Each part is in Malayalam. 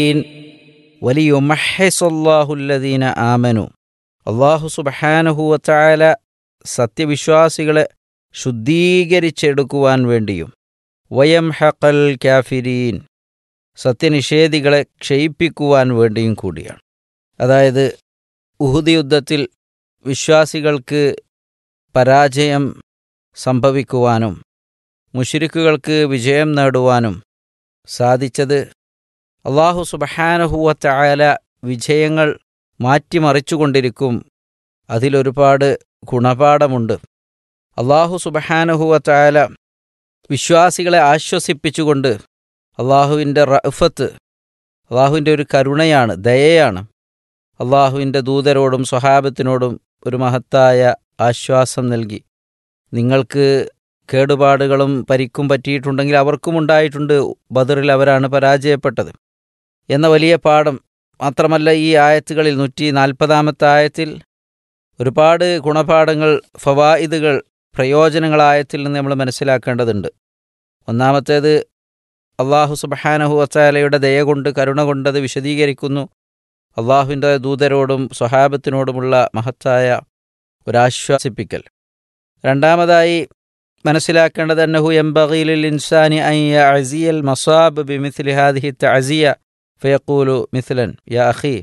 വലിയുമഹസുല്ലാഹുല്ലദീന ആമനു അള്ളാഹു സുബഹാനഹുവത്തായ സത്യവിശ്വാസികളെ ശുദ്ധീകരിച്ചെടുക്കുവാൻ വേണ്ടിയും വയം ഹക്കൽ കാഫിരീൻ സത്യനിഷേധികളെ ക്ഷയിപ്പിക്കുവാൻ വേണ്ടിയും കൂടിയാണ് അതായത് ഉഹുദ് യുദ്ധത്തിൽ വിശ്വാസികൾക്ക് പരാജയം സംഭവിക്കുവാനും മുഷിരിക്കുകൾക്ക് വിജയം നേടുവാനും സാധിച്ചത് അള്ളാഹു സുബഹാനഹുവത്തായ വിജയങ്ങൾ മാറ്റിമറിച്ചുകൊണ്ടിരിക്കും അതിലൊരുപാട് ഗുണപാഠമുണ്ട് അള്ളാഹു സുബഹാനഹുവത്തായ വിശ്വാസികളെ ആശ്വസിപ്പിച്ചുകൊണ്ട് അള്ളാഹുവിൻ്റെ റഫത്ത് അള്ളാഹുവിൻ്റെ ഒരു കരുണയാണ് ദയയാണ് അള്ളാഹുവിൻ്റെ ദൂതരോടും സ്വഹാബത്തിനോടും ഒരു മഹത്തായ ആശ്വാസം നൽകി നിങ്ങൾക്ക് കേടുപാടുകളും പരിക്കും പറ്റിയിട്ടുണ്ടെങ്കിൽ അവർക്കും ഉണ്ടായിട്ടുണ്ട് ബദറിൽ അവരാണ് പരാജയപ്പെട്ടത് എന്ന വലിയ പാഠം മാത്രമല്ല ഈ ആയത്തുകളിൽ നൂറ്റി നാൽപ്പതാമത്തെ ആയത്തിൽ ഒരുപാട് ഗുണപാഠങ്ങൾ ഫവായിദുകൾ പ്രയോജനങ്ങൾ ആയത്തിൽ നിന്ന് നമ്മൾ മനസ്സിലാക്കേണ്ടതുണ്ട് ഒന്നാമത്തേത് അള്ളാഹു സുബഹാനഹു വച്ചാലയുടെ ദയ കൊണ്ട് കരുണ കൊണ്ടത് വിശദീകരിക്കുന്നു അള്ളാഹുവിൻ്റെ ദൂതരോടും സ്വഹാബത്തിനോടുമുള്ള മഹത്തായ ഒരാശ്വാസിപ്പിക്കൽ രണ്ടാമതായി മനസ്സിലാക്കേണ്ടത് അന്നഹു എംബഗീലിൽ ഇൻസാനി അയ്യ അസിയൽ മസാബ് ബിമിസ്ലി ഹാദിഹി തഅസിയ ഫയഖൂലു മിസ്ലൻ യാ അഖി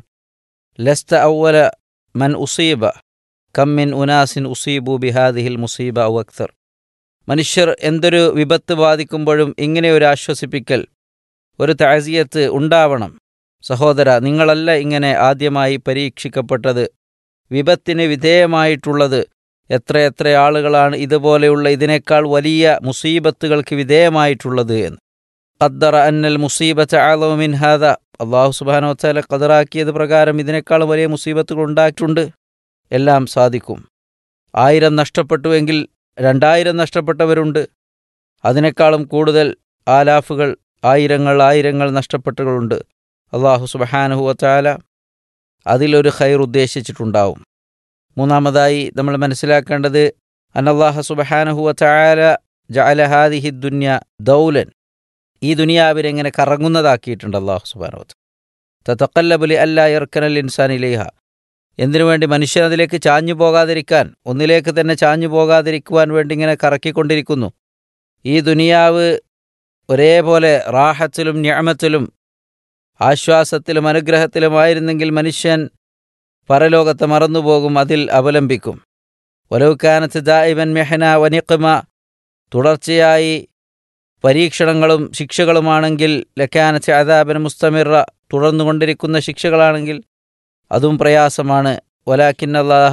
ലസ്ത അവല മൻ ഉസീബ കം മിൻ ഉനാസിൻ ഉസീബു ബിഹാദിഹിൽ മുസീബ ഔ അക്തർ മനുഷ്യർ എന്തൊരു വിപത്ത് ബാധിക്കുമ്പോഴും ഇങ്ങനെ ഒരു ആശ്വസിപ്പിക്കൽ ഒരു താസിയത്ത് ഉണ്ടാവണം സഹോദര നിങ്ങളല്ല ഇങ്ങനെ ആദ്യമായി പരീക്ഷിക്കപ്പെട്ടത് വിപത്തിന് വിധേയമായിട്ടുള്ളത് എത്രയെത്ര ആളുകളാണ് ഇതുപോലെയുള്ള ഇതിനേക്കാൾ വലിയ മുസീബത്തുകൾക്ക് വിധേയമായിട്ടുള്ളത് എന്ന് ഖദ്ദറ അന്നൽ മുസീബത്ത് ആലമിൻ ഹാദ അള്ളാഹു സുബാനോ വച്ചാല ഖദറാക്കിയത് പ്രകാരം ഇതിനേക്കാൾ വലിയ മുസീബത്തുകൾ ഉണ്ടായിട്ടുണ്ട് എല്ലാം സാധിക്കും ആയിരം നഷ്ടപ്പെട്ടുവെങ്കിൽ രണ്ടായിരം നഷ്ടപ്പെട്ടവരുണ്ട് അതിനേക്കാളും കൂടുതൽ ആലാഫുകൾ ആയിരങ്ങൾ ആയിരങ്ങൾ നഷ്ടപ്പെട്ടുകളുണ്ട് അള്ളാഹു സുബഹാനുഹു വച്ചാല അതിലൊരു ഖൈർ ഉദ്ദേശിച്ചിട്ടുണ്ടാവും മൂന്നാമതായി നമ്മൾ മനസ്സിലാക്കേണ്ടത് അനല്ലാഹ സുബഹാനഹു വച്ചാല ജഅലഹാദിഹി ദുന്യ ദൗലൻ ഈ ദുനിയാവിനെങ്ങനെ കറങ്ങുന്നതാക്കിയിട്ടുണ്ട് അള്ളാഹു സുബാനു തത്തക്കല്ലബുലി അല്ല ഇർക്കനൽ ഇൻസാൻ ഇലേഹ എന്തിനു വേണ്ടി മനുഷ്യൻ അതിലേക്ക് ചാഞ്ഞു പോകാതിരിക്കാൻ ഒന്നിലേക്ക് തന്നെ ചാഞ്ഞു പോകാതിരിക്കുവാൻ വേണ്ടി ഇങ്ങനെ കറക്കിക്കൊണ്ടിരിക്കുന്നു ഈ ദുനിയാവ് ഒരേപോലെ റാഹത്തിലും ഞാമത്തിലും ആശ്വാസത്തിലും അനുഗ്രഹത്തിലുമായിരുന്നെങ്കിൽ മനുഷ്യൻ പരലോകത്തെ മറന്നുപോകും അതിൽ അവലംബിക്കും വലവുക്കാനത്ത് ദായിവൻ മെഹന വനിഖമ തുടർച്ചയായി പരീക്ഷണങ്ങളും ശിക്ഷകളുമാണെങ്കിൽ ലക്കാനത്ത് അദാബൻ മുസ്തമിറ തുടർന്നുകൊണ്ടിരിക്കുന്ന ശിക്ഷകളാണെങ്കിൽ അതും പ്രയാസമാണ് വലാക്കിൻ അള്ളാഹ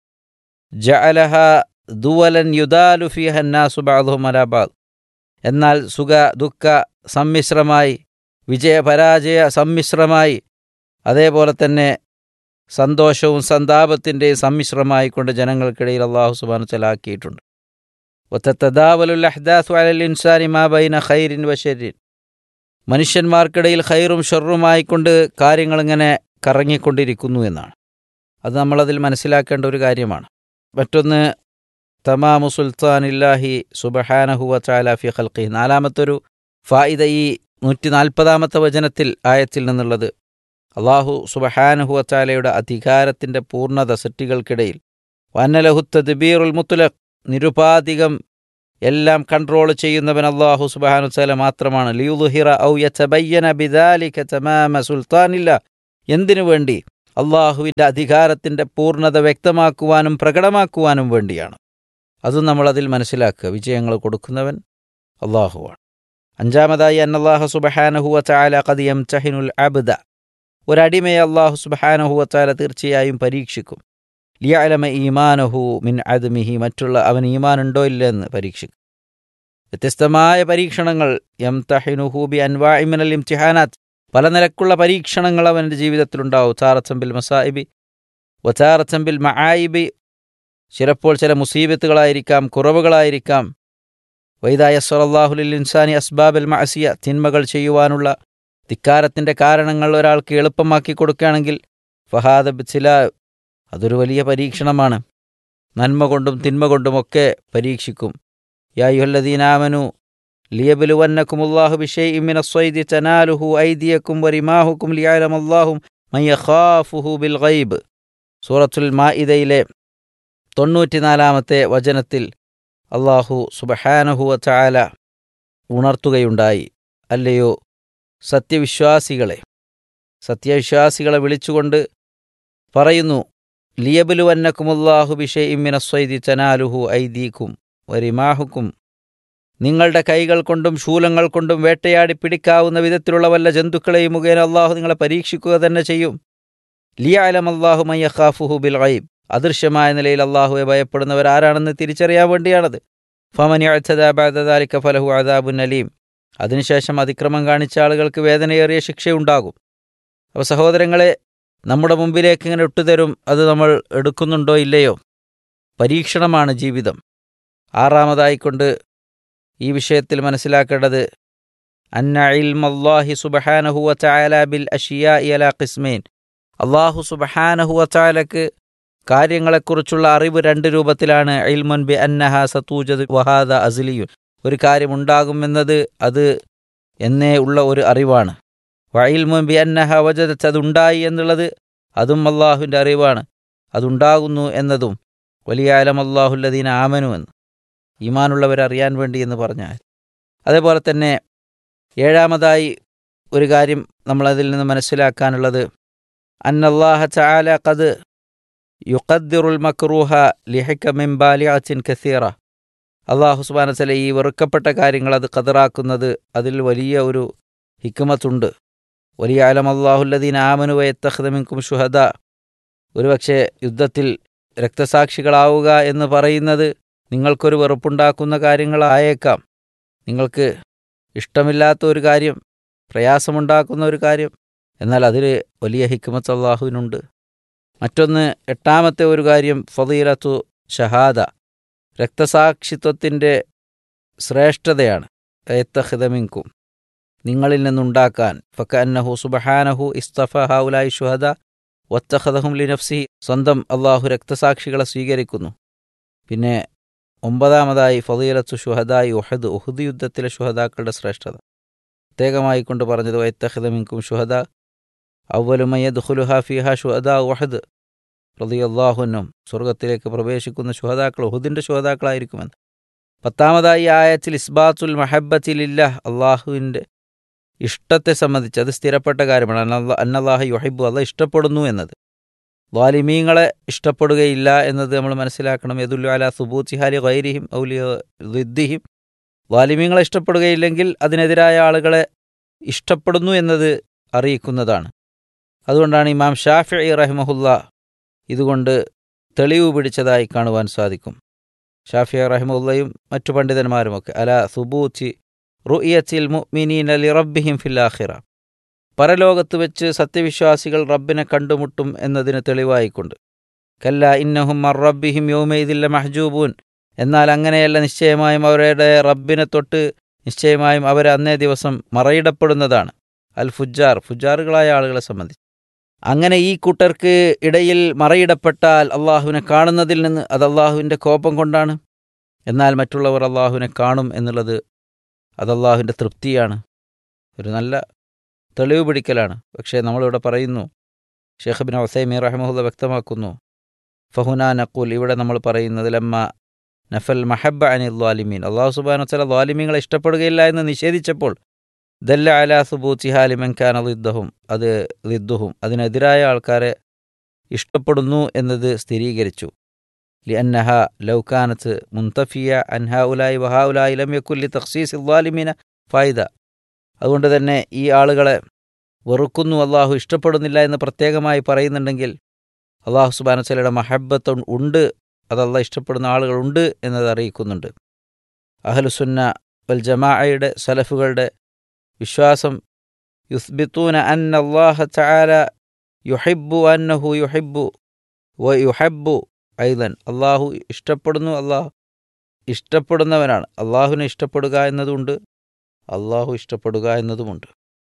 ജഅലഹ ദുവലൻ യുദാലു ഫിഹന്നാസു ബാദുഹും അലാബാദ് എന്നാൽ സുഖ ദുഃഖ സമ്മിശ്രമായി വിജയപരാജയ സമ്മിശ്രമായി അതേപോലെ തന്നെ സന്തോഷവും സന്താപത്തിൻ്റെയും സമ്മിശ്രമായി കൊണ്ട് ജനങ്ങൾക്കിടയിൽ അള്ളാഹു സുബാന ചലാക്കിയിട്ടുണ്ട് ഒത്തത്തദാവലുൽ അഹ്ദാസു അലൽ ഇൻസാനി മാ ബൈന ഖൈരിൻ വഷരിൻ മനുഷ്യന്മാർക്കിടയിൽ ഖൈറും ഷെറുമായിക്കൊണ്ട് കാര്യങ്ങളിങ്ങനെ കറങ്ങിക്കൊണ്ടിരിക്കുന്നു എന്നാണ് അത് നമ്മളതിൽ മനസ്സിലാക്കേണ്ട ഒരു കാര്യമാണ് മറ്റൊന്ന് തമാമു സുൽത്താനില്ലാഹി സുബഹാനഹുവ ചാലാഫി ഖൽഖി നാലാമത്തൊരു ഫായിദ ഈ നൂറ്റി നാൽപ്പതാമത്തെ വചനത്തിൽ ആയത്തിൽ നിന്നുള്ളത് അള്ളാഹു സുബഹാനഹുവച്ചാലയുടെ അധികാരത്തിൻ്റെ പൂർണ്ണത സൃഷ്ടികൾക്കിടയിൽ വന്നലഹുത്ത ബീറുൽ മുത്തുലഖ് നിരുപാധികം എല്ലാം കൺട്രോൾ ചെയ്യുന്നവൻ അള്ളാഹു സുബാനുച്ചാല മാത്രമാണ് ലിയുഹിറ ഔ യതബയ്യന ബിദാലിക തമാമ സുൽത്താനില്ല എന്തിനു വേണ്ടി അള്ളാഹുവിൻ്റെ അധികാരത്തിൻ്റെ പൂർണ്ണത വ്യക്തമാക്കുവാനും പ്രകടമാക്കുവാനും വേണ്ടിയാണ് അതും നമ്മളതിൽ മനസ്സിലാക്കുക വിജയങ്ങൾ കൊടുക്കുന്നവൻ അള്ളാഹുവാണ് അഞ്ചാമതായി അന്നല്ലാഹു സുബഹാനഹുവ ചാല കദിയം ചഹിനുൽ അബ്ദ ഒരടിമയെ അള്ളാഹു സുബഹാനഹുവ ചാല തീർച്ചയായും പരീക്ഷിക്കും ലിയാലമ ഈമാനഹു മിൻ അദ്മിഹി മറ്റുള്ള അവൻ ഈമാൻ ഉണ്ടോ ഇല്ലെന്ന് പരീക്ഷിക്കും വ്യത്യസ്തമായ പരീക്ഷണങ്ങൾ എം തഹിനുഹൂബി അൻവാഇമിനൽ ഇംതിഹാനാത്ത് പല നിലക്കുള്ള പരീക്ഷണങ്ങൾ അവൻ്റെ ജീവിതത്തിലുണ്ടാവും ചാറച്ചമ്പിൽ മസായിബി വചാറച്ചമ്പിൽ മആയിബി ചിലപ്പോൾ ചില മുസീബത്തുകളായിരിക്കാം കുറവുകളായിരിക്കാം വൈദായ സ്വലല്ലാഹുലിൽ ഇൻസാനി അസ്ബാബൽ മഅസിയ തിന്മകൾ ചെയ്യുവാനുള്ള ധിക്കാരത്തിൻ്റെ കാരണങ്ങൾ ഒരാൾക്ക് എളുപ്പമാക്കി കൊടുക്കുകയാണെങ്കിൽ ഫഹാദ ബിസില അതൊരു വലിയ പരീക്ഷണമാണ് നന്മ കൊണ്ടും തിന്മ കൊണ്ടുമൊക്കെ പരീക്ഷിക്കും യായുഹല്ലദീനാമനു ലിയബലുവന്നക്കുമുല്ലാഹു ബിഷൈഇ മിന സ്വൈദി തനാലുഹു ഐദിയക്കും വരിമാഹുക്കും ലിയാലമല്ലാഹും മയ്യഖാഫുഹു ബിൽ ഗൈബ് സൂറത്തുൽ മാഇദയിലെ തൊണ്ണൂറ്റിനാലാമത്തെ വചനത്തിൽ അള്ളാഹു സുബഹാനഹുവ ചായാല ഉണർത്തുകയുണ്ടായി അല്ലയോ സത്യവിശ്വാസികളെ സത്യവിശ്വാസികളെ വിളിച്ചുകൊണ്ട് പറയുന്നു ലിയബലുവന്നക്കുമുല്ലാഹു ബിഷെ ഇമ്മിന സ്വൈദി ചനാലുഹു ഐദീക്കും വരിമാഹുക്കും നിങ്ങളുടെ കൈകൾ കൊണ്ടും ശൂലങ്ങൾ കൊണ്ടും വേട്ടയാടി പിടിക്കാവുന്ന വിധത്തിലുള്ള വല്ല ജന്തുക്കളെയും മുഖേന അള്ളാഹു നിങ്ങളെ പരീക്ഷിക്കുക തന്നെ ചെയ്യും ലിയാലം അള്ളാഹു മയ്യഖാഫുഹു ബിൽ ഗൈബ് അദൃശ്യമായ നിലയിൽ അള്ളാഹുവെ ഭയപ്പെടുന്നവരാരാണെന്ന് തിരിച്ചറിയാൻ വേണ്ടിയാണത് ഫമനി അഴ്ത്തദാബാദാലിക്ക ഫലഹു അദാബുൻ അലീം അതിനുശേഷം അതിക്രമം കാണിച്ച ആളുകൾക്ക് വേദനയേറിയ ശിക്ഷയുണ്ടാകും അപ്പോൾ സഹോദരങ്ങളെ നമ്മുടെ മുമ്പിലേക്ക് ഇങ്ങനെ ഇട്ടുതരും അത് നമ്മൾ എടുക്കുന്നുണ്ടോ ഇല്ലയോ പരീക്ഷണമാണ് ജീവിതം ആറാമതായിക്കൊണ്ട് ഈ വിഷയത്തിൽ മനസ്സിലാക്കേണ്ടത് അന്ന ഇൽമല്ലാഹി സുബഹാനഹുവ ചായാല ബിൽ അഷിയ ഇയല ഖിസ്മീൻ അള്ളാഹു സുബഹാനഹുവ ചായാലക്ക് കാര്യങ്ങളെക്കുറിച്ചുള്ള അറിവ് രണ്ട് രൂപത്തിലാണ് ഇൽമുൻ ബി അന്നഹ സത്തൂജദ് വഹാദ അസ്ലിയുൻ ഒരു കാര്യമുണ്ടാകുമെന്നത് അത് എന്നേ ഉള്ള ഒരു അറിവാണ് വയിൽമുൻ ബി അന്നഹ വജദത്ത് അതുണ്ടായി എന്നുള്ളത് അതും അള്ളാഹുവിൻ്റെ അറിവാണ് അതുണ്ടാകുന്നു എന്നതും വലിയ അലം അള്ളാഹുല്ലദീന ആമനു എന്ന് ഈമാനുള്ളവരറിയാൻ വേണ്ടി എന്ന് പറഞ്ഞാൽ അതേപോലെ തന്നെ ഏഴാമതായി ഒരു കാര്യം നമ്മളതിൽ നിന്ന് മനസ്സിലാക്കാനുള്ളത് അന്നല്ലാഹ ചാല കത് യുഖദ്ദിറുൽ മക്രൂഹ ലിഹക്ക മിംബാലിയാച്ചിൻ കസീറ അള്ളാഹു സുബാനസല ഈ വെറുക്കപ്പെട്ട കാര്യങ്ങൾ അത് കതറാക്കുന്നത് അതിൽ വലിയ ഒരു ഹിക്കുമത്തുണ്ട് വലിയ ആലം അള്ളാഹുല്ലദീൻ ആമനുവയത്തഹ്ദമിൻകും ഷുഹദ ഒരുപക്ഷെ യുദ്ധത്തിൽ രക്തസാക്ഷികളാവുക എന്ന് പറയുന്നത് നിങ്ങൾക്കൊരു വെറുപ്പുണ്ടാക്കുന്ന കാര്യങ്ങളായേക്കാം നിങ്ങൾക്ക് ഇഷ്ടമില്ലാത്ത ഒരു കാര്യം പ്രയാസമുണ്ടാക്കുന്ന ഒരു കാര്യം എന്നാൽ അതിൽ വലിയ ഹിക്മത്ത് അള്ളാഹുവിനുണ്ട് മറ്റൊന്ന് എട്ടാമത്തെ ഒരു കാര്യം ഫതീലത്തു ഷഹാദ രക്തസാക്ഷിത്വത്തിൻ്റെ ശ്രേഷ്ഠതയാണ് എത്തഹിതമിങ്കും നിങ്ങളിൽ നിന്നുണ്ടാക്കാൻ ഫക്ക അന്നഹു സുബഹാനഹു ഇസ്തഫ ഹൗലായി ഷുഹദ വത്തഹദഹും ലിനഫ്സി സ്വന്തം അള്ളാഹു രക്തസാക്ഷികളെ സ്വീകരിക്കുന്നു പിന്നെ ഒമ്പതാമതായി ഫതീലത്തു ഷുഹദായി ഉഹദ് ഉഹദ് യുദ്ധത്തിലെ ഷുഹദാക്കളുടെ ശ്രേഷ്ഠത പ്രത്യേകമായി കൊണ്ട് പറഞ്ഞത് വൈത്തഹദമിൻകും ഷുഹദ അവലുമയ്യദ്ഹുലുഹ ഫിഹ ഷുഹദ ഉഹദ് പ്രതിയല്ലാഹുനും സ്വർഗത്തിലേക്ക് പ്രവേശിക്കുന്ന ഷുഹദാക്കൾ ഉഹുദിൻ്റെ ഷുഹദാക്കളായിരിക്കുമെന്ന് പത്താമതായി ആയത്തിൽ ഇസ്ബാത്തുൽ മഹബത്തിലില്ല അള്ളാഹുവിൻ്റെ ഇഷ്ടത്തെ സംബന്ധിച്ച് അത് സ്ഥിരപ്പെട്ട കാര്യമാണ് അന്നല്ലാ അന്നല്ലാഹു യുഹൈബു അല്ല ഇഷ്ടപ്പെടുന്നു എന്നത് ദ്വാലിമീങ്ങളെ ഇഷ്ടപ്പെടുകയില്ല എന്നത് നമ്മൾ മനസ്സിലാക്കണം യദുല്ലു അല സുബൂത്തിഹാലി ഗൈരിഹിം ഔലി ദിദ്ദിഹിം ദ്വാലിമീങ്ങളെ ഇഷ്ടപ്പെടുകയില്ലെങ്കിൽ അതിനെതിരായ ആളുകളെ ഇഷ്ടപ്പെടുന്നു എന്നത് അറിയിക്കുന്നതാണ് അതുകൊണ്ടാണ് ഇമാം ഷാഫി റഹ്മഹുല്ല ഇതുകൊണ്ട് തെളിവ് പിടിച്ചതായി കാണുവാൻ സാധിക്കും ഷാഫി റഹ്മുല്ലയും മറ്റു പണ്ഡിതന്മാരുമൊക്കെ അല സുബൂത്തി റുഇയത്തിൽ മുഅ്മിനീന ലി റബ്ബിഹിം ഫിൽ ആഖിറ പരലോകത്ത് വെച്ച് സത്യവിശ്വാസികൾ റബ്ബിനെ കണ്ടുമുട്ടും എന്നതിന് തെളിവായിക്കൊണ്ട് കല്ല ഇന്നഹും മർ റബ്ബിഹിം യൗമൈദില്ല മഹ്ജൂബൂൻ എന്നാൽ അങ്ങനെയല്ല നിശ്ചയമായും അവരുടെ റബ്ബിനെ തൊട്ട് നിശ്ചയമായും അവർ അന്നേ ദിവസം മറയിടപ്പെടുന്നതാണ് അൽ ഫുജാർ ഫുജാറുകളായ ആളുകളെ സംബന്ധിച്ച് അങ്ങനെ ഈ കൂട്ടർക്ക് ഇടയിൽ മറയിടപ്പെട്ടാൽ അള്ളാഹുവിനെ കാണുന്നതിൽ നിന്ന് അത് അള്ളാഹുവിൻ്റെ കോപം കൊണ്ടാണ് എന്നാൽ മറ്റുള്ളവർ അള്ളാഹുവിനെ കാണും എന്നുള്ളത് അത് അള്ളാഹുവിൻ്റെ തൃപ്തിയാണ് ഒരു നല്ല തെളിവ് പിടിക്കലാണ് പക്ഷേ നമ്മളിവിടെ പറയുന്നു ഷെയ്ഖ് ബിൻ ഒസൈമി റഹ്മുല്ല വ്യക്തമാക്കുന്നു ഫഹുന നക്കൂൽ ഇവിടെ നമ്മൾ പറയുന്നത് ലമ്മ നഫൽ മഹബ അനി ദ്വാലിമീൻ അള്ളാഹു സുബാന ചില ദ്വാലിമീങ്ങളെ ഇഷ്ടപ്പെടുകയില്ല എന്ന് നിഷേധിച്ചപ്പോൾ ദല്ല അലാ സുബൂത്തി ഹാലിമൻഖാൻ ലിദ്ദഹും അത് ലിദ്ദുഹും അതിനെതിരായ ആൾക്കാരെ ഇഷ്ടപ്പെടുന്നു എന്നത് സ്ഥിരീകരിച്ചു ലി അന്നഹ ലൗക്കാനത്ത് മുന്തഫിയ അൻഹ ഉലായി വഹാ ഉലായി ലം യക്കുല്ലി തഖ്സീസ് ദ്വാലിമീന ഫായിദ അതുകൊണ്ട് തന്നെ ഈ ആളുകളെ വെറുക്കുന്നു അള്ളാഹു ഇഷ്ടപ്പെടുന്നില്ല എന്ന് പ്രത്യേകമായി പറയുന്നുണ്ടെങ്കിൽ അള്ളാഹു സുബാനസലയുടെ മഹബത്ത് ഉണ്ട് അത് അള്ളാഹ് ഇഷ്ടപ്പെടുന്ന ആളുകളുണ്ട് എന്നത് അറിയിക്കുന്നുണ്ട് അഹലുസുന്ന വൽ ജമാഅയുടെ സലഫുകളുടെ വിശ്വാസം യുസ്ബിത്തൂന അൻ അള്ളാഹ ചാല യുഹിബു അന്നഹു യുഹിബു വ യുഹബു ഐലൻ അള്ളാഹു ഇഷ്ടപ്പെടുന്നു അള്ളാഹു ഇഷ്ടപ്പെടുന്നവനാണ് അള്ളാഹുവിനെ ഇഷ്ടപ്പെടുക എന്നതുണ്ട് അള്ളാഹു ഇഷ്ടപ്പെടുക എന്നതുമുണ്ട്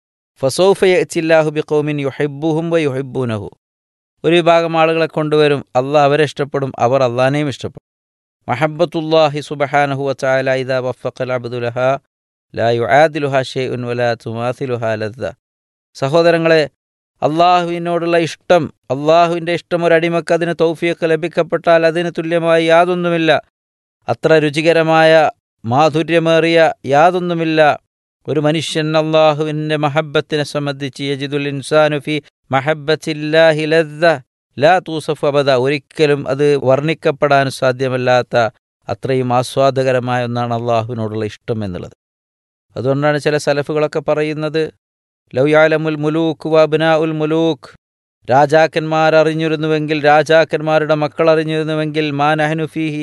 ഫസോഫ യച്ചില്ലാഹു ബി കൗമിൻ യുഹിബുഹും വ യുഹിബൂനഹു ഒരു വിഭാഗം ആളുകളെ കൊണ്ടുവരും അള്ളാഹ് അവരെ ഇഷ്ടപ്പെടും അവർ അള്ളാഹിനെയും ഇഷ്ടപ്പെടും മഹബത്തുല്ലാഹി സുബഹാനഹു വച്ചാല ഇദ വഫഖൽ അബ്ദുലഹ ലാ യുആദിലുഹ ഷെയ്ഉൻ വലാ തുമാസിലുഹ ലദ്ദ സഹോദരങ്ങളെ അള്ളാഹുവിനോടുള്ള ഇഷ്ടം അള്ളാഹുവിൻ്റെ ഇഷ്ടം ഒരടിമക്ക് അതിന് തൗഫീഖ് ലഭിക്കപ്പെട്ടാൽ അതിന് തുല്യമായി യാതൊന്നുമില്ല അത്ര രുചികരമായ മാധുര്യമേറിയ യാതൊന്നുമില്ല ഒരു മനുഷ്യൻ അള്ളാഹുവിൻ്റെ മഹബത്തിനെ സംബന്ധിച്ച് യജിദുൽ ഇൻസാനു ഫി മഹബത്തില്ലാഹി ലദ്ദ ലാ തൂസഫ് അബദ ഒരിക്കലും അത് വർണ്ണിക്കപ്പെടാൻ സാധ്യമല്ലാത്ത അത്രയും ആസ്വാദകരമായ ഒന്നാണ് അള്ളാഹുവിനോടുള്ള ഇഷ്ടം എന്നുള്ളത് അതുകൊണ്ടാണ് ചില സലഫുകളൊക്കെ പറയുന്നത് ലൗയാലമുൽ മുലൂക്ക് വബ്നാ ഉൽ മുലൂക്ക് രാജാക്കന്മാർ അറിഞ്ഞിരുന്നുവെങ്കിൽ രാജാക്കന്മാരുടെ മക്കൾ അറിഞ്ഞിരുന്നുവെങ്കിൽ മാ നഹനുഫീഹി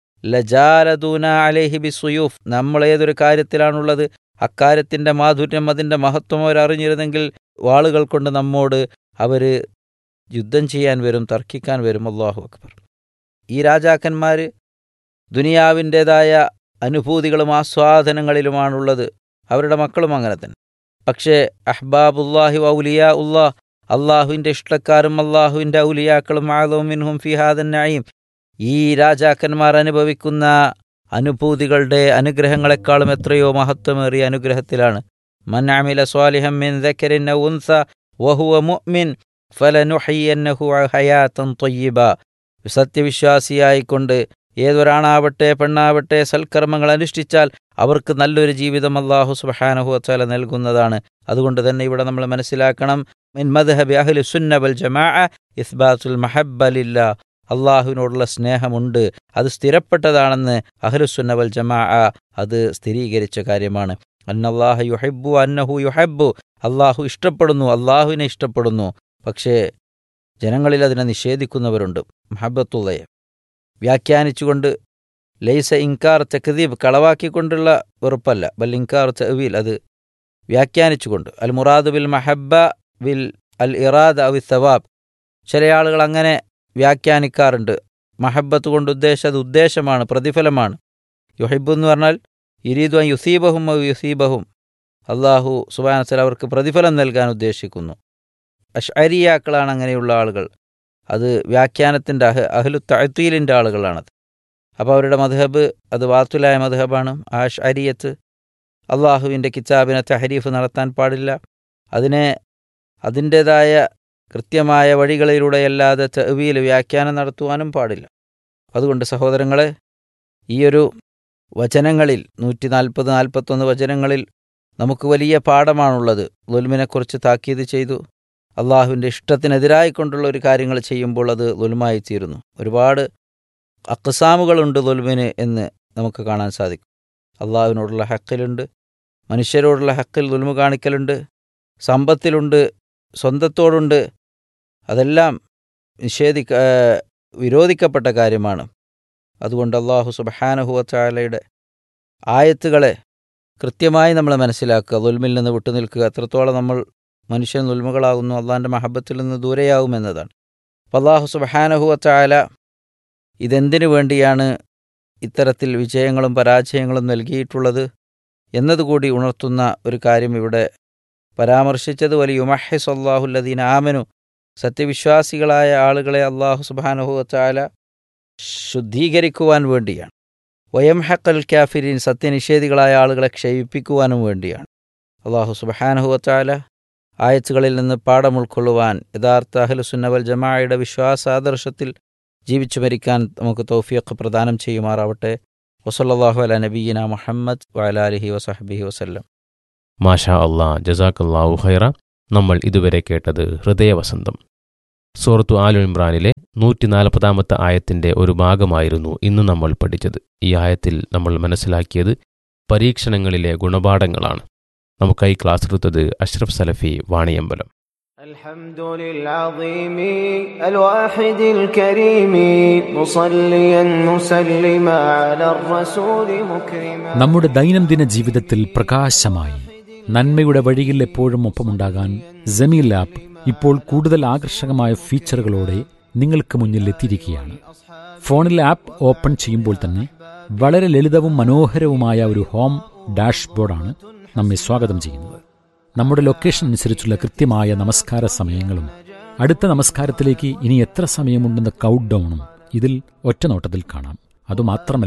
ലജാലദൂന അലേഹി ബി സുയൂഫ് നമ്മൾ ഏതൊരു കാര്യത്തിലാണുള്ളത് അക്കാര്യത്തിൻ്റെ മാധുര്യം അതിൻ്റെ മഹത്വം അവരറിഞ്ഞിരുന്നെങ്കിൽ വാളുകൾ കൊണ്ട് നമ്മോട് അവർ യുദ്ധം ചെയ്യാൻ വരും തർക്കിക്കാൻ വരും അള്ളാഹു അക്ബർ ഈ രാജാക്കന്മാർ ദുനിയാവിൻ്റേതായ അനുഭൂതികളും ആസ്വാദനങ്ങളിലുമാണുള്ളത് അവരുടെ മക്കളും അങ്ങനെ തന്നെ പക്ഷേ അഹ്ബാബുല്ലാഹി ഔലിയ ഉള്ളാഹ് അള്ളാഹുവിൻ്റെ ഇഷ്ടക്കാരും അള്ളാഹുവിൻ്റെ ഔലിയാക്കളും ആദോമിൻഹും ഫിഹാദൻ നയീം ഈ രാജാക്കന്മാർ അനുഭവിക്കുന്ന അനുഭൂതികളുടെ അനുഗ്രഹങ്ങളെക്കാളും എത്രയോ മഹത്വമേറിയ അനുഗ്രഹത്തിലാണ് മൻ അമില സ്വാലിഹം മിൻ ദക്കരിൻ ഔ ഉൻസ വഹുവ മുഅ്മിൻ ഫലനുഹയ്യന്നഹു ഹയാത്തൻ ത്വയ്യിബ സത്യവിശ്വാസിയായിക്കൊണ്ട് ഏതൊരാണാവട്ടെ പെണ്ണാവട്ടെ സൽക്കർമ്മങ്ങൾ അനുഷ്ഠിച്ചാൽ അവർക്ക് നല്ലൊരു ജീവിതം അള്ളാഹു സുബ്ഹാനഹു വതആല നൽകുന്നതാണ് അതുകൊണ്ട് തന്നെ ഇവിടെ നമ്മൾ മനസ്സിലാക്കണം മിൻ മദ്ഹബി അഹ്ലി സുന്ന വൽ ജമാഅ ഇസ്ബാത്തുൽ മഹബ്ബ ലില്ലാ അള്ളാഹുവിനോടുള്ള സ്നേഹമുണ്ട് അത് സ്ഥിരപ്പെട്ടതാണെന്ന് അഹ്ലുസുന്ന വൽ ജമാ അത് സ്ഥിരീകരിച്ച കാര്യമാണ് അന്നല്ലാഹ യുഹബ്ബു അന്നഹു യുഹബ്ബു അള്ളാഹു ഇഷ്ടപ്പെടുന്നു അള്ളാഹുവിനെ ഇഷ്ടപ്പെടുന്നു പക്ഷേ ജനങ്ങളിൽ അതിനെ നിഷേധിക്കുന്നവരുണ്ട് മഹബത്തുള്ളയെ വ്യാഖ്യാനിച്ചുകൊണ്ട് ലൈസ ഇൻകാർ തക്ദീബ് കളവാക്കിക്കൊണ്ടുള്ള വെറുപ്പല്ല ബൽ ഇൻകാർ തവീൽ അത് വ്യാഖ്യാനിച്ചുകൊണ്ട് അൽ മുറാദ് ബിൽ മഹബ്ബ ബിൽ അൽ ഇറാദ് അവി സവാബ് ചില ആളുകൾ അങ്ങനെ വ്യാഖ്യാനിക്കാറുണ്ട് മഹബത്ത് കൊണ്ട് ഉദ്ദേശം അത് ഉദ്ദേശമാണ് പ്രതിഫലമാണ് യുഹിബ് എന്ന് പറഞ്ഞാൽ ഇരീദു അൻ യുസീബഹും ഔ യുസീബഹും അള്ളാഹു സുബാനസൽ അവർക്ക് പ്രതിഫലം നൽകാൻ ഉദ്ദേശിക്കുന്നു അഷ്അരിയാക്കളാണ് അങ്ങനെയുള്ള ആളുകൾ അത് വ്യാഖ്യാനത്തിൻ്റെ അഹ് അഹ്ലു തഴത്തീലിൻ്റെ ആളുകളാണത് അപ്പോൾ അവരുടെ മധഹബ് അത് വാത്തുലായ മധഹബാണ് ആ അരിയത്ത് അള്ളാഹുവിൻ്റെ കിതാബിനെ തഹരീഫ് നടത്താൻ പാടില്ല അതിനെ അതിൻ്റേതായ കൃത്യമായ വഴികളിലൂടെയല്ലാതെ തെവിയിൽ വ്യാഖ്യാനം നടത്തുവാനും പാടില്ല അതുകൊണ്ട് സഹോദരങ്ങളെ ഈയൊരു വചനങ്ങളിൽ നൂറ്റി നാൽപ്പത് നാൽപ്പത്തൊന്ന് വചനങ്ങളിൽ നമുക്ക് വലിയ പാഠമാണുള്ളത് ലുൽമിനെക്കുറിച്ച് താക്കീത് ചെയ്തു അള്ളാഹുവിൻ്റെ ഇഷ്ടത്തിനെതിരായിക്കൊണ്ടുള്ള ഒരു കാര്യങ്ങൾ ചെയ്യുമ്പോൾ അത് ലുൽമായി തീരുന്നു ഒരുപാട് അക്സാമുകളുണ്ട് ലുൽമിന് എന്ന് നമുക്ക് കാണാൻ സാധിക്കും അള്ളാഹുവിനോടുള്ള ഹക്കിലുണ്ട് മനുഷ്യരോടുള്ള ഹക്കിൽ ലുൽമു കാണിക്കലുണ്ട് സമ്പത്തിലുണ്ട് സ്വന്തത്തോടുണ്ട് അതെല്ലാം നിഷേധിക്ക വിരോധിക്കപ്പെട്ട കാര്യമാണ് അതുകൊണ്ട് അള്ളാഹു സുബഹാനഹുവച്ചാലയുടെ ആയത്തുകളെ കൃത്യമായി നമ്മൾ മനസ്സിലാക്കുക ദുൽമിൽ നിന്ന് വിട്ടുനിൽക്കുക എത്രത്തോളം നമ്മൾ മനുഷ്യൻ ദുൽമുകളാകുന്നു അള്ളാഹിൻ്റെ മഹബത്തിൽ നിന്ന് ദൂരെയാവുമെന്നതാണ് അപ്പോൾ അള്ളാഹു സുബഹാനഹുവച്ചാല ഇതെന്തിനു വേണ്ടിയാണ് ഇത്തരത്തിൽ വിജയങ്ങളും പരാജയങ്ങളും നൽകിയിട്ടുള്ളത് എന്നതുകൂടി ഉണർത്തുന്ന ഒരു കാര്യം ഇവിടെ പരാമർശിച്ചത് വലിയ ഉമഹിസ് അള്ളാഹുല്ലദീൻ ആമനു സത്യവിശ്വാസികളായ ആളുകളെ അള്ളാഹു സുബാനുഹുവച്ചാല ശുദ്ധീകരിക്കുവാൻ വേണ്ടിയാണ് വയം ഹക്കൽ കാഫിരീൻ സത്യനിഷേധികളായ ആളുകളെ ക്ഷയിപ്പിക്കുവാനും വേണ്ടിയാണ് അള്ളാഹു സുബഹാനുഹുവച്ചാല ആയത്തുകളിൽ നിന്ന് പാഠം ഉൾക്കൊള്ളുവാൻ യഥാർത്ഥ അഹ്ലുസുന്നവൽ ജമാഅയുടെ വിശ്വാസാദർശത്തിൽ ജീവിച്ചു മരിക്കാൻ നമുക്ക് തൗഫീഖ് പ്രദാനം ചെയ്യുമാറാവട്ടെ വസല്ലാഹു അല നബീന മുഹമ്മദ് വലാലിഹി വസഹബിഹി വസല്ലം മാഷാ അള്ളാ ജസാഖല്ലാഹു ഖൈറ നമ്മൾ ഇതുവരെ കേട്ടത് ഹൃദയവസന്തം സൂറത്തു ആലു ഇമ്രാനിലെ നൂറ്റി നാൽപ്പതാമത്തെ ആയത്തിന്റെ ഒരു ഭാഗമായിരുന്നു ഇന്ന് നമ്മൾ പഠിച്ചത് ഈ ആയത്തിൽ നമ്മൾ മനസ്സിലാക്കിയത് പരീക്ഷണങ്ങളിലെ ഗുണപാഠങ്ങളാണ് നമുക്കായി ക്ലാസ് എടുത്തത് അഷ്റഫ് സലഫി വാണിയമ്പലം الحمد للعظيم الواحد الكريم مصليا مسلما على الرسول مكرما നമ്മുടെ ദൈനംദിന ജീവിതത്തിൽ പ്രകാശമായി നന്മയുടെ വഴിയിൽ എപ്പോഴും ഒപ്പമുണ്ടാകാൻ ജമീൽ ആപ്പ് ഇപ്പോൾ കൂടുതൽ ആകർഷകമായ ഫീച്ചറുകളോടെ നിങ്ങൾക്ക് മുന്നിൽ എത്തിയിരിക്കുകയാണ് ഫോണിൽ ആപ്പ് ഓപ്പൺ ചെയ്യുമ്പോൾ തന്നെ വളരെ ലളിതവും മനോഹരവുമായ ഒരു ഹോം ഡാഷ്ബോർഡാണ് നമ്മെ സ്വാഗതം ചെയ്യുന്നത് നമ്മുടെ ലൊക്കേഷൻ അനുസരിച്ചുള്ള കൃത്യമായ നമസ്കാര സമയങ്ങളും അടുത്ത നമസ്കാരത്തിലേക്ക് ഇനി എത്ര സമയമുണ്ടെന്ന കൗണ്ട് ഡൗണും ഇതിൽ ഒറ്റ നോട്ടത്തിൽ കാണാം അതുമാത്രമല്ല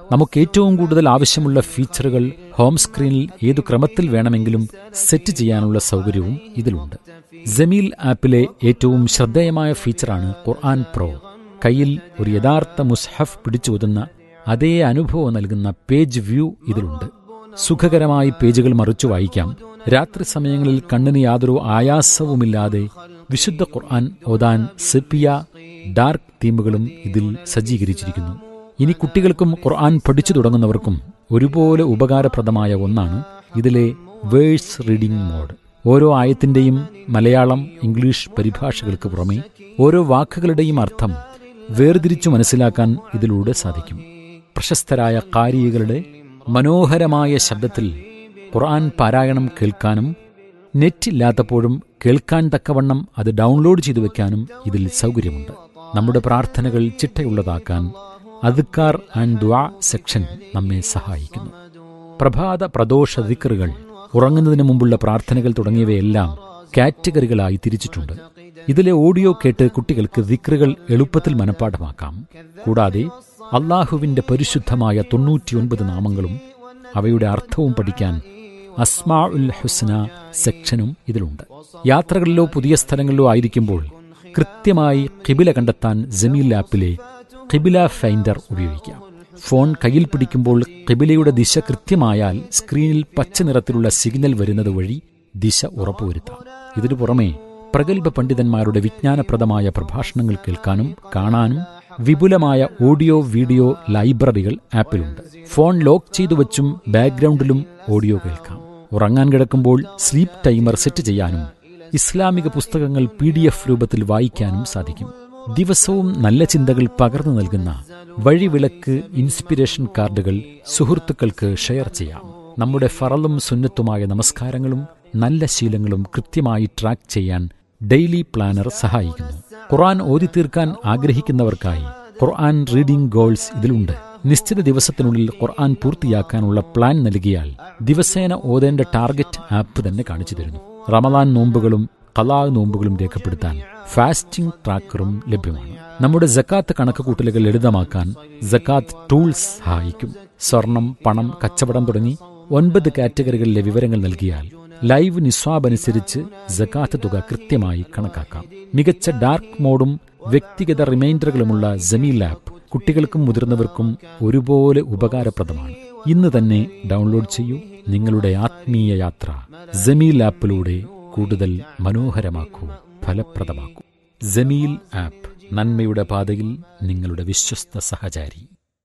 നമുക്ക് ഏറ്റവും കൂടുതൽ ആവശ്യമുള്ള ഫീച്ചറുകൾ ഹോം സ്ക്രീനിൽ ഏതു ക്രമത്തിൽ വേണമെങ്കിലും സെറ്റ് ചെയ്യാനുള്ള സൗകര്യവും ഇതിലുണ്ട് ജമീൽ ആപ്പിലെ ഏറ്റവും ശ്രദ്ധേയമായ ഫീച്ചറാണ് ഖുർആൻ പ്രോ കയ്യിൽ ഒരു യഥാർത്ഥ മുസ്ഹഫ് പിടിച്ചോതുന്ന അതേ അനുഭവം നൽകുന്ന പേജ് വ്യൂ ഇതിലുണ്ട് സുഖകരമായി പേജുകൾ മറിച്ചു വായിക്കാം രാത്രി സമയങ്ങളിൽ കണ്ണിന് യാതൊരു ആയാസവുമില്ലാതെ വിശുദ്ധ ഖുർആൻ ഓതാൻ സെപ്പിയ ഡാർക്ക് തീമുകളും ഇതിൽ സജ്ജീകരിച്ചിരിക്കുന്നു ഇനി കുട്ടികൾക്കും ഖുർആൻ പഠിച്ചു തുടങ്ങുന്നവർക്കും ഒരുപോലെ ഉപകാരപ്രദമായ ഒന്നാണ് ഇതിലെ വേഴ്സ് റീഡിംഗ് മോഡ് ഓരോ ആയത്തിന്റെയും മലയാളം ഇംഗ്ലീഷ് പരിഭാഷകൾക്ക് പുറമെ ഓരോ വാക്കുകളുടെയും അർത്ഥം വേർതിരിച്ചു മനസ്സിലാക്കാൻ ഇതിലൂടെ സാധിക്കും പ്രശസ്തരായ കാരികളുടെ മനോഹരമായ ശബ്ദത്തിൽ ഖുർആൻ പാരായണം കേൾക്കാനും നെറ്റ് ഇല്ലാത്തപ്പോഴും കേൾക്കാൻ തക്കവണ്ണം അത് ഡൗൺലോഡ് ചെയ്തു വെക്കാനും ഇതിൽ സൗകര്യമുണ്ട് നമ്മുടെ പ്രാർത്ഥനകൾ ചിട്ടയുള്ളതാക്കാൻ അതുക്കാർ ആൻഡ് ദ്വാ സെക്ഷൻ നമ്മെ സഹായിക്കുന്നു പ്രഭാത പ്രദോഷ ദിക്കറുകൾ ഉറങ്ങുന്നതിന് മുമ്പുള്ള പ്രാർത്ഥനകൾ തുടങ്ങിയവയെല്ലാം കാറ്റഗറികളായി തിരിച്ചിട്ടുണ്ട് ഇതിലെ ഓഡിയോ കേട്ട് കുട്ടികൾക്ക് ദിക്റുകൾ എളുപ്പത്തിൽ മനഃപ്പാഠമാക്കാം കൂടാതെ അള്ളാഹുവിന്റെ പരിശുദ്ധമായ തൊണ്ണൂറ്റിയൊൻപത് നാമങ്ങളും അവയുടെ അർത്ഥവും പഠിക്കാൻ അസ്മാ ഉൽ ഹുസ്ന സെക്ഷനും ഇതിലുണ്ട് യാത്രകളിലോ പുതിയ സ്ഥലങ്ങളിലോ ആയിരിക്കുമ്പോൾ കൃത്യമായി കിബില കണ്ടെത്താൻ ജമീൽ ആപ്പിലെ കിബില ഫൈൻഡർ ഉപയോഗിക്കാം ഫോൺ കയ്യിൽ പിടിക്കുമ്പോൾ കിബിലയുടെ ദിശ കൃത്യമായാൽ സ്ക്രീനിൽ പച്ച നിറത്തിലുള്ള സിഗ്നൽ വരുന്നത് വഴി ദിശ ഉറപ്പുവരുത്താം ഇതിനു പുറമെ പ്രഗത്ഭ പണ്ഡിതന്മാരുടെ വിജ്ഞാനപ്രദമായ പ്രഭാഷണങ്ങൾ കേൾക്കാനും കാണാനും വിപുലമായ ഓഡിയോ വീഡിയോ ലൈബ്രറികൾ ആപ്പിലുണ്ട് ഫോൺ ലോക്ക് ചെയ്തു വച്ചും ബാക്ക്ഗ്രൗണ്ടിലും ഓഡിയോ കേൾക്കാം ഉറങ്ങാൻ കിടക്കുമ്പോൾ സ്ലീപ്പ് ടൈമർ സെറ്റ് ചെയ്യാനും ഇസ്ലാമിക പുസ്തകങ്ങൾ പി ഡി എഫ് രൂപത്തിൽ വായിക്കാനും സാധിക്കും ദിവസവും നല്ല ചിന്തകൾ പകർന്നു നൽകുന്ന വഴിവിളക്ക് ഇൻസ്പിരേഷൻ കാർഡുകൾ സുഹൃത്തുക്കൾക്ക് ഷെയർ ചെയ്യാം നമ്മുടെ ഫറലും സുന്നത്തുമായ നമസ്കാരങ്ങളും നല്ല ശീലങ്ങളും കൃത്യമായി ട്രാക്ക് ചെയ്യാൻ ഡെയിലി പ്ലാനർ സഹായിക്കുന്നു ഖുർആൻ ഓതി തീർക്കാൻ ആഗ്രഹിക്കുന്നവർക്കായി ഖുർആൻ റീഡിംഗ് ഗോൾസ് ഇതിലുണ്ട് നിശ്ചിത ദിവസത്തിനുള്ളിൽ ഖുർആൻ പൂർത്തിയാക്കാനുള്ള പ്ലാൻ നൽകിയാൽ ദിവസേന ഓതേണ്ട ടാർഗറ്റ് ആപ്പ് തന്നെ കാണിച്ചു തരുന്നു റമദാൻ നോമ്പുകളും കലാ നോമ്പുകളും രേഖപ്പെടുത്താൻ ഫാസ്റ്റിംഗ് ട്രാക്കറും ലഭ്യമാണ് നമ്മുടെ ജക്കാത്ത് കണക്കുകൂട്ടലുകൾ ലളിതമാക്കാൻ ജക്കാത്ത് ടൂൾസ് സഹായിക്കും സ്വർണം പണം കച്ചവടം തുടങ്ങി ഒൻപത് കാറ്റഗറികളിലെ വിവരങ്ങൾ നൽകിയാൽ ലൈവ് നിസ്വാബ് അനുസരിച്ച് ജക്കാത്ത് തുക കൃത്യമായി കണക്കാക്കാം മികച്ച ഡാർക്ക് മോഡും വ്യക്തിഗത റിമൈൻഡറുകളുമുള്ള ജമീൽ ആപ്പ് കുട്ടികൾക്കും മുതിർന്നവർക്കും ഒരുപോലെ ഉപകാരപ്രദമാണ് ഇന്ന് തന്നെ ഡൗൺലോഡ് ചെയ്യൂ നിങ്ങളുടെ ആത്മീയ യാത്ര ജമീൽ ആപ്പിലൂടെ കൂടുതൽ മനോഹരമാക്കൂ ഫലപ്രദമാക്കൂ ജമീൽ ആപ്പ് നന്മയുടെ പാതയിൽ നിങ്ങളുടെ വിശ്വസ്ത സഹചാരി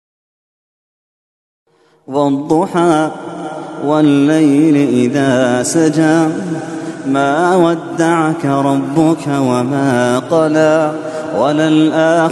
والضحى والليل إذا سجى ما ودعك ربك وما قلى وللآخرة